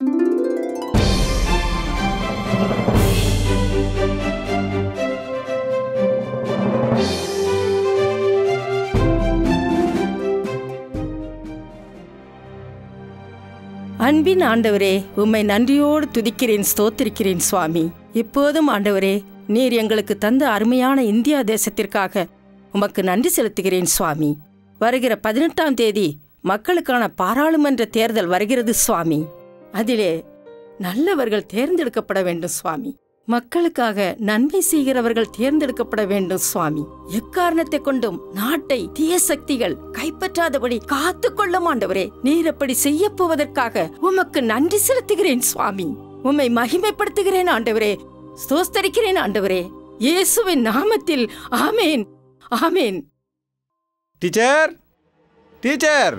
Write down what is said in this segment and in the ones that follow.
அன்பின் ஆண்டவரே உம்மை நன்றியோடு துதிக்கிறேன் ஸ்தோத்திரிக்கிறேன் சுவாமி இப்போதும் ஆண்டவரே நீர் எங்களுக்கு தந்த அருமையான இந்தியா தேசத்திற்காக உமக்கு நன்றி செலுத்துகிறேன் சுவாமி வருகிற பதினெட்டாம் தேதி மக்களுக்கான பாராளுமன்ற தேர்தல் வருகிறது சுவாமி அதிலே நல்லவர்கள் தேர்ந்தெடுக்கப்பட வேண்டும் சுவாமி மக்களுக்காக நன்மை செய்கிறவர்கள் தேர்ந்தெடுக்கப்பட வேண்டும் சுவாமி எக்காரணத்தை கொண்டும் நாட்டை தீய சக்திகள் கைப்பற்றாதபடி காத்துக்கொள்ளும் ஆண்டவரே நீர் அப்படி செய்ய போவதற்காக உமக்கு நன்றி செலுத்துகிறேன் சுவாமி உம்மை மகிமைப்படுத்துகிறேன் ஆண்டவரே ஸ்தோஸ்தரிக்கிறேன் ஆண்டவரே இயேசுவின் நாமத்தில் ஆமேன் ஆமேன் டீச்சர் டீச்சர்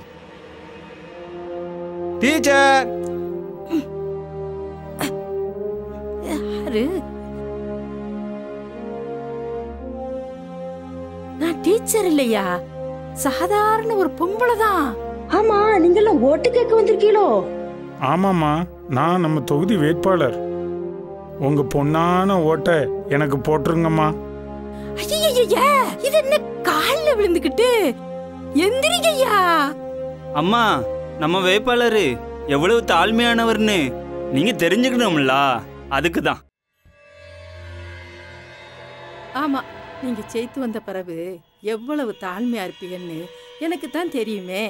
டீச்சர் யாரு நான் டீச்சர் இல்லையா சாதாரண ஒரு பொம்பளை தான் ஆமா நீங்கெல்லாம் ஓட்டு கேட்க வந்திருக்கீங்களோ ஆமாம்மா நான் நம்ம தொகுதி வேட்பாளர் உங்க பொண்ணான ஓட்டை எனக்கு போட்டுருங்கம்மா ஐயா இது என்ன கால்ல விழுந்துகிட்டு எந்திரிங்கய்யா அம்மா நம்ம வேட்பாளர் எவ்வளவு தாழ்மையானவர்னு நீங்க தெரிஞ்சுக்கணும்ல அதுக்கு தான் ஆமா நீங்க ஜெயித்து வந்த பிறகு எவ்வளவு தாழ்மையா இருப்பீங்கன்னு எனக்கு தான் தெரியுமே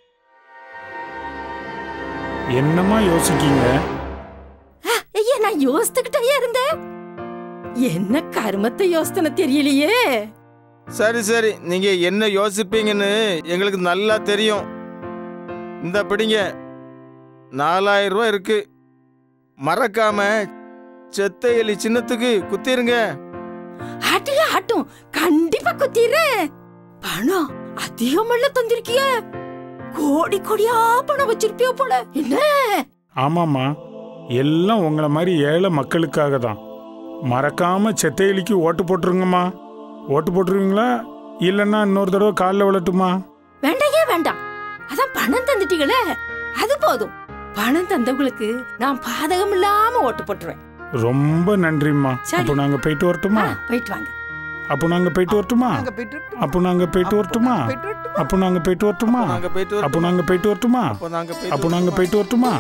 என்னம்மா யோசிக்கீங்க ஐயா நான் யோசித்துக்கிட்டே இருந்தேன் என்ன கருமத்தை யோசனை தெரியலையே சரி சரி நீங்க என்ன யோசிப்பீங்கன்னு எங்களுக்கு நல்லா தெரியும் இந்த பிடிங்க நாலாயிரம் ரூபாய் இருக்கு மறக்காம செத்த எலி சின்னத்துக்கு குத்திருங்க ஆட்டுல ஆட்டும் கண்டிப்பா குத்திடுறேன் பணம் அதிகமல்ல தந்திருக்கிய கோடி கோடியா பணம் வச்சிருப்பியோ போல என்ன ஆமாம்மா எல்லாம் உங்களை மாதிரி ஏழை மக்களுக்காக தான் மறக்காம செத்தையலிக்கு ஓட்டு போட்டுருங்கம்மா ஓட்டு போட்டுருவீங்களா இல்லைன்னா இன்னொரு தடவை காலில் விழட்டுமா வேண்டாயே வேண்டாம் அதான் பணம் தந்துட்டீங்களே அது போதும் பணம் தந்தவங்களுக்கு நான் பாதகம் இல்லாம ஓட்டு போட்டுருவேன் ரொம்ப நன்றிம்மா சரி. அப்போ நாங்கள் போயிட்டு வரட்டுமா ஆ, போயிட்டு வாங்க அப்போ நாங்கள் போயிட்டு வரட்டுமா அப்போ நாங்கள் போயிட்டு வரட்டுமா அப்போ நாங்கள் போயிட்டு வரட்டுமா நாங்க போயிட்டு அப்போ வரட்டுமா? நாங்கள் போயிட்டு வரட்டுமா அப்போ நாங்க போயிட்டு அப்போ நாங்கள் வரட்டுமா? போயிட்டு வரட்டுமா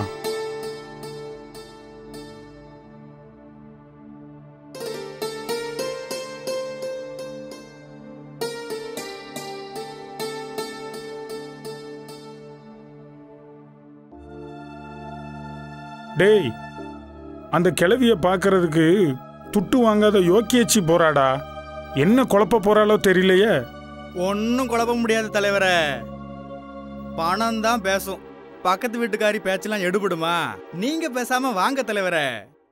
டேய் அந்த கிழவிய பார்க்கறதுக்கு துட்டு வாங்காத யோக்கியச்சி போறாடா என்ன குழப்ப போறாளோ தெரியலையே ஒன்றும் குழப்ப முடியாத தலைவரே பணம் தான் பேசும் பக்கத்து வீட்டுக்காரி பேச்செல்லாம் எடுபடுமா நீங்க பேசாம வாங்க தலைவரே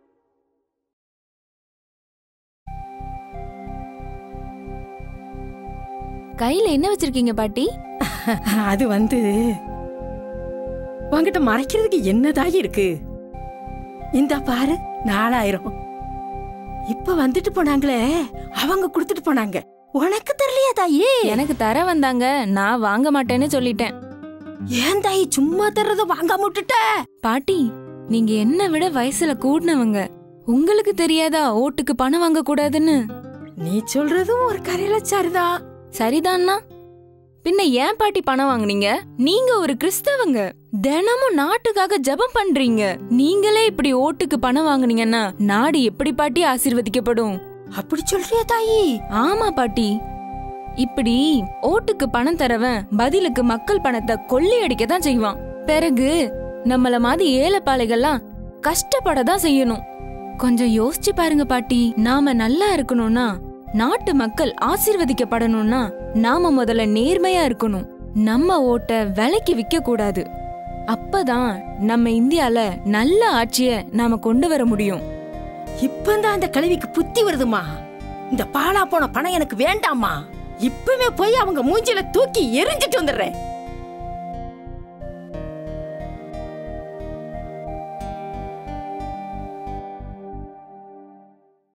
கையில என்ன வச்சிருக்கீங்க பாட்டி அது வந்து உன்கிட்ட மறைக்கிறதுக்கு என்னதாகி இருக்கு இந்த பாரு நாலாயிரம் இப்ப வந்துட்டு போனாங்களே அவங்க கொடுத்துட்டு போனாங்க உனக்கு தெரியலையா தாயி எனக்கு தர வந்தாங்க நான் வாங்க மாட்டேன்னு சொல்லிட்டேன் ஏன் தாயி சும்மா தர்றத வாங்காம விட்டுட்ட பாட்டி நீங்க என்ன விட வயசுல கூடினவங்க உங்களுக்கு தெரியாதா ஓட்டுக்கு பணம் வாங்க கூடாதுன்னு நீ சொல்றதும் ஒரு கரையில சரிதான் சரிதான்னா பின்ன ஏன் பாட்டி பணம் வாங்குனீங்க நீங்க ஒரு கிறிஸ்தவங்க தினமும் நாட்டுக்காக ஜெபம் பண்றீங்க நீங்களே இப்படி ஓட்டுக்கு பணம் வாங்குனீங்கன்னா நாடு எப்படி பாட்டி ஆசீர்வதிக்கப்படும் அப்படி சொல்றியா தாயி ஆமா பாட்டி இப்படி ஓட்டுக்கு பணம் தரவன் பதிலுக்கு மக்கள் பணத்தை கொள்ளையடிக்க தான் செய்வான் பிறகு நம்மள மாதிரி ஏழைப்பாளைகள்லாம் கஷ்டப்பட தான் செய்யணும் கொஞ்சம் யோசிச்சு பாருங்க பாட்டி நாம நல்லா இருக்கணும்னா நாட்டு மக்கள் ஆசீர்வதிக்கப்படணும்னா நாம முதல்ல நேர்மையா இருக்கணும் நம்ம ஓட்ட விலைக்கு விக்க கூடாது அப்பதான் நம்ம இந்தியால நல்ல ஆட்சிய நாம கொண்டு வர முடியும் இப்பந்தான் அந்த கிழவிக்கு புத்தி வருதுமா இந்த பாலா போன பணம் எனக்கு வேண்டாமா இப்பவே போய் அவங்க மூஞ்சில தூக்கி எரிஞ்சிட்டு வந்துடுறேன்